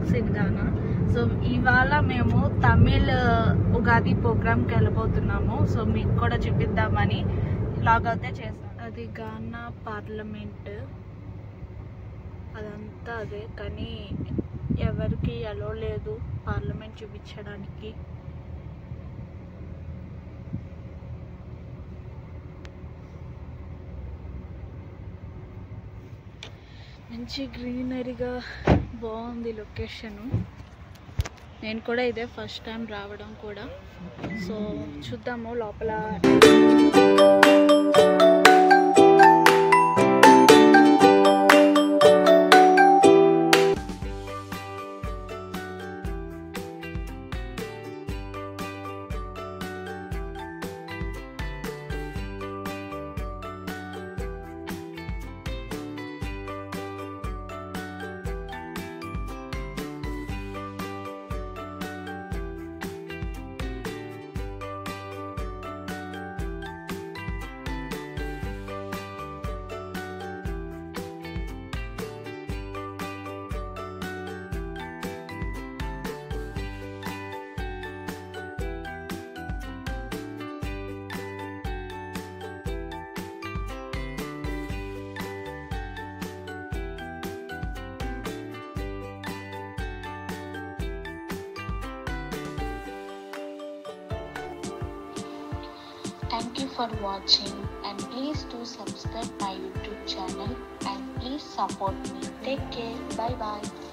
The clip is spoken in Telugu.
వ్లాగ్స్ ఇన్ గానా సో ఇవాళ మేము తమిళ్ ఉగాది ప్రోగ్రామ్కి వెళ్ళబోతున్నాము సో మీకు కూడా చూపిద్దామని వ్లాగ్ అయితే చేస్తాం అది గానా పార్లమెంట్ అదంతా అదే కానీ ఎవరికి ఎలో లేదు పార్లమెంట్ చూపించడానికి మంచి గ్రీనరీగా బాగుంది లొకేషను నేను కూడా ఇదే ఫస్ట్ టైం రావడం కూడా సో చూద్దాము లోపల Thank you for watching and please do subscribe my YouTube channel and please support me. Take care. Bye bye.